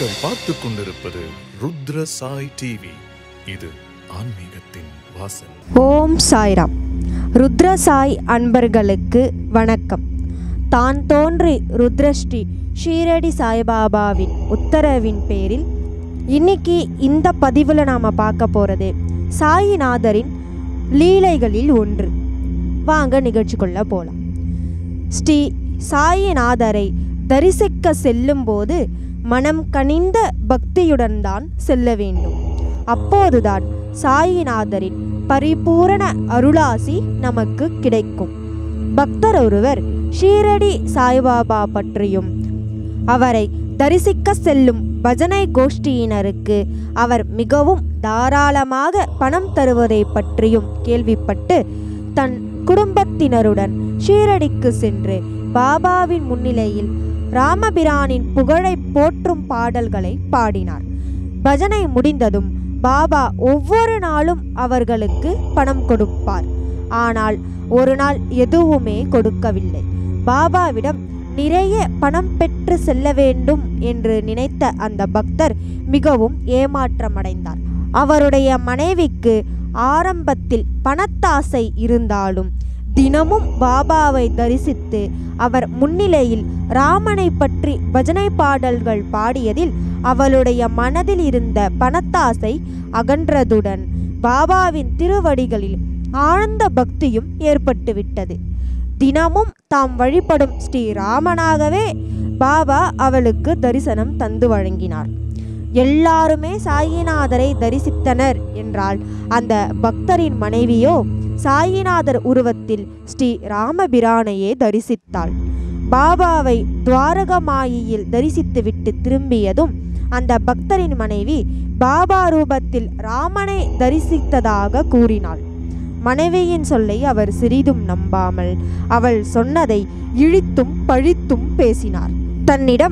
நீங்கள் பார்த்து கொண்டிருப்பது ருத்ர சாய் டிவி இது ஆன்மீகத்தின் வாசல் ஓம் சாய்ராம் ருத்ர சாய் அன்பர்களுக்கு வணக்கம் தான் தோன்றி ருத்ரஸ்ரீ ஷீரடி சாய்பாபாவின் உத்தரவின் பேரில் இன்னைக்கு இந்த பதிவில் நாம் பார்க்க போகிறது சாயிநாதரின் லீலைகளில் ஒன்று வாங்க நிகழ்ச்சிக்குள்ள போகலாம் ஸ்ரீ சாயிநாதரை தரிசிக்க செல்லும்போது மனம் கனிந்த பக்தியுடன் தான் செல்ல வேண்டும் அப்போதுதான் சாயிநாதரின் பரிபூரண அருளாசி நமக்கு கிடைக்கும் பக்தர் ஒருவர் ஷீரடி சாய்பாபா பற்றியும் அவரை தரிசிக்க செல்லும் பஜனை கோஷ்டியினருக்கு அவர் மிகவும் தாராளமாக பணம் தருவதை பற்றியும் கேள்விப்பட்டு தன் குடும்பத்தினருடன் ஷீரடிக்கு சென்று பாபாவின் முன்னிலையில் ராமபிரானின் புகழை போற்றும் பாடல்களை பாடினார் பஜனை முடிந்ததும் பாபா ஒவ்வொரு நாளும் அவர்களுக்கு பணம் கொடுப்பார் ஆனால் ஒரு நாள் எதுவுமே கொடுக்கவில்லை பாபாவிடம் நிறைய பணம் பெற்று செல்ல வேண்டும் என்று நினைத்த அந்த பக்தர் மிகவும் ஏமாற்றமடைந்தார் அவருடைய மனைவிக்கு ஆரம்பத்தில் பணத்தாசை இருந்தாலும் தினமும் பாபாவை தரிசித்து அவர் முன்னிலையில் ராமனை பற்றி பஜனை பாடல்கள் பாடியதில் அவளுடைய மனதில் இருந்த பணத்தாசை அகன்றதுடன் பாபாவின் திருவடிகளில் ஆழ்ந்த பக்தியும் ஏற்பட்டுவிட்டது தினமும் தாம் வழிபடும் ஸ்ரீ ராமனாகவே பாபா அவளுக்கு தரிசனம் தந்து வழங்கினார் எல்லாருமே சாயிநாதரை தரிசித்தனர் என்றால் அந்த பக்தரின் மனைவியோ சாயிநாதர் உருவத்தில் ஸ்ரீ ராமபிரானையே தரிசித்தாள் பாபாவை துவாரகமாயியில் தரிசித்துவிட்டு திரும்பியதும் அந்த பக்தரின் மனைவி பாபா ரூபத்தில் ராமனை தரிசித்ததாக கூறினாள் மனைவியின் சொல்லை அவர் சிறிதும் நம்பாமல் அவள் சொன்னதை இழித்தும் பழித்தும் பேசினார் தன்னிடம்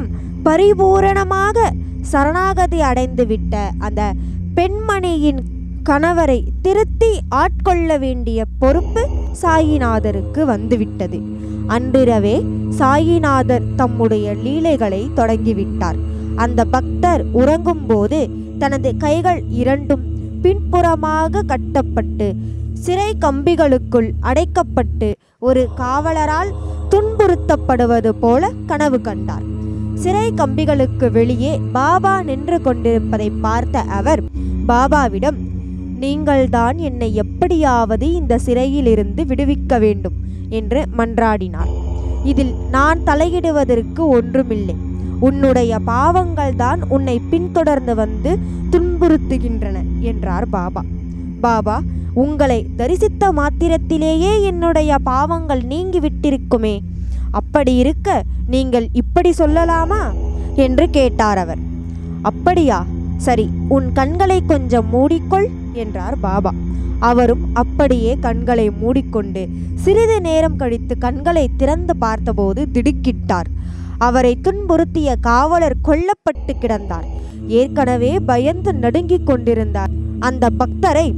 பரிபூரணமாக சரணாகதி அடைந்துவிட்ட அந்த பெண்மணியின் கணவரை திருத்தி ஆட்கொள்ள வேண்டிய பொறுப்பு சாயிநாதருக்கு வந்துவிட்டது அன்றிரவே சாயிநாதர் தம்முடைய லீலைகளை தொடங்கிவிட்டார் அந்த பக்தர் உறங்கும்போது தனது கைகள் இரண்டும் பின்புறமாக கட்டப்பட்டு சிறை கம்பிகளுக்குள் அடைக்கப்பட்டு ஒரு காவலரால் துன்புறுத்தப்படுவது போல கனவு கண்டார் சிறை கம்பிகளுக்கு வெளியே பாபா நின்று கொண்டிருப்பதை பார்த்த அவர் பாபாவிடம் நீங்கள்தான் என்னை எப்படியாவது இந்த சிறையிலிருந்து விடுவிக்க வேண்டும் என்று மன்றாடினார் இதில் நான் தலையிடுவதற்கு ஒன்றுமில்லை உன்னுடைய பாவங்கள் தான் உன்னை பின்தொடர்ந்து வந்து துன்புறுத்துகின்றன என்றார் பாபா பாபா உங்களை தரிசித்த மாத்திரத்திலேயே என்னுடைய பாவங்கள் நீங்கி விட்டிருக்குமே அப்படி இருக்க நீங்கள் இப்படி சொல்லலாமா என்று கேட்டார் அவர் அப்படியா சரி உன் கண்களை கொஞ்சம் மூடிக்கொள் என்றார் பாபா அவரும் அப்படியே கண்களை மூடிக்கொண்டு சிறிது நேரம் கழித்து கண்களை திறந்து பார்த்தபோது திடுக்கிட்டார் அவரை துன்புறுத்திய காவலர் கொல்லப்பட்டு கிடந்தார் ஏற்கனவே பயந்து நடுங்கிக் கொண்டிருந்தார் அந்த பக்தரை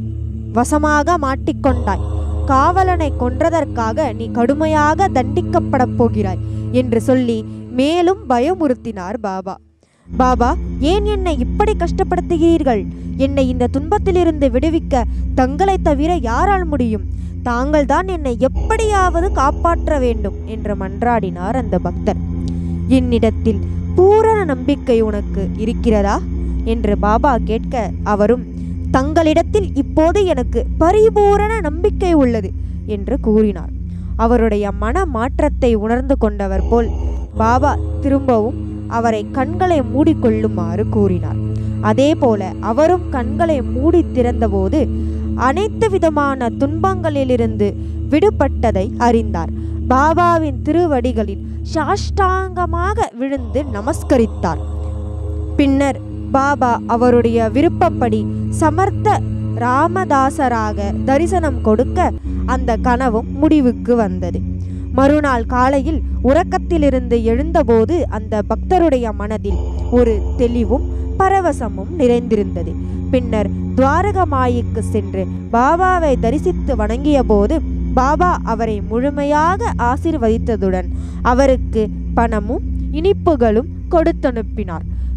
வசமாக மாட்டிக்கொண்டாய் காவலனை கொன்றதற்காக நீ கடுமையாக தண்டிக்கப்படப் போகிறாய் என்று சொல்லி மேலும் பயமுறுத்தினார் பாபா பாபா ஏன் என்னை இப்படி கஷ்டப்படுத்துகிறீர்கள் என்னை இந்த துன்பத்திலிருந்து விடுவிக்க தங்களை தவிர யாரால் முடியும் தாங்கள் தான் என்னை எப்படியாவது காப்பாற்ற வேண்டும் என்று மன்றாடினார் அந்த பக்தர் என்னிடத்தில் பூரண நம்பிக்கை உனக்கு இருக்கிறதா என்று பாபா கேட்க அவரும் தங்களிடத்தில் இப்போது எனக்கு பரிபூரண நம்பிக்கை உள்ளது என்று கூறினார் அவருடைய மன மாற்றத்தை உணர்ந்து கொண்டவர் போல் பாபா திரும்பவும் அவரை கண்களை மூடிக்கொள்ளுமாறு கூறினார் அதே போல அவரும் கண்களை மூடி திறந்தபோது அனைத்து விதமான துன்பங்களிலிருந்து விடுபட்டதை அறிந்தார் பாபாவின் திருவடிகளில் சாஷ்டாங்கமாக விழுந்து நமஸ்கரித்தார் பின்னர் பாபா அவருடைய விருப்பப்படி சமர்த்த ராமதாசராக தரிசனம் கொடுக்க அந்த கனவும் முடிவுக்கு வந்தது மறுநாள் காலையில் உறக்கத்திலிருந்து எழுந்தபோது அந்த பக்தருடைய மனதில் ஒரு தெளிவும் பரவசமும் நிறைந்திருந்தது பின்னர் துவாரகமாயிக்கு சென்று பாபாவை தரிசித்து வணங்கிய போது பாபா அவரை முழுமையாக ஆசிர்வதித்ததுடன் அவருக்கு பணமும் இனிப்புகளும் கொடுத்தனுப்பினார்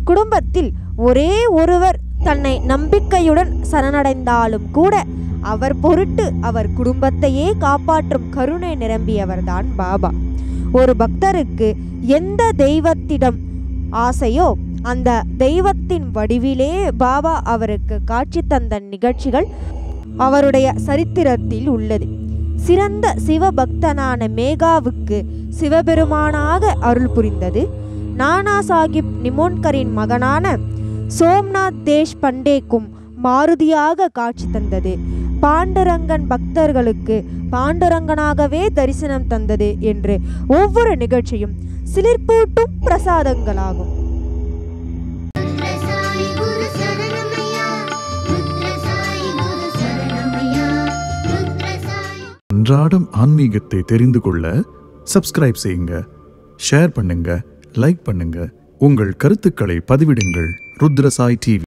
குடும்பத்தில் ஒரே ஒருவர் தன்னை நம்பிக்கையுடன் சரணடைந்தாலும் கூட அவர் பொருட்டு அவர் குடும்பத்தையே காப்பாற்றும் கருணை நிரம்பியவர்தான் பாபா ஒரு பக்தருக்கு எந்த தெய்வத்திடம் ஆசையோ அந்த தெய்வத்தின் வடிவிலே பாபா அவருக்கு காட்சி தந்த நிகழ்ச்சிகள் அவருடைய சரித்திரத்தில் உள்ளது சிறந்த சிவபக்தனான மேகாவுக்கு சிவபெருமானாக அருள் புரிந்தது நானா சாஹிப் நிமோன்கரின் மகனான சோம்நாத் தேஷ் பண்டேக்கும் மாருதியாக காட்சி தந்தது பாண்டுரங்கன் பக்தர்களுக்கு பாண்டுரங்கனாகவே தரிசனம் தந்தது என்று ஒவ்வொரு நிகழ்ச்சியும் சிலிர்ப்பூட்டும் பிரசாதங்களாகும் ருத்ரசாயி குரு சரணமையா ருத்ரசாயி குரு சரணமையா ருத்ரசாயி அன்றாடம் ஆன்மீகத்தை தெரிந்து கொள்ள சப்ஸ்கிரைப் செய்யுங்க ஷேர் பண்ணுங்க லைக் பண்ணுங்க உங்கள் கருத்துக்களை பதிவிடுங்கள் ருத்ரசாய் டிவி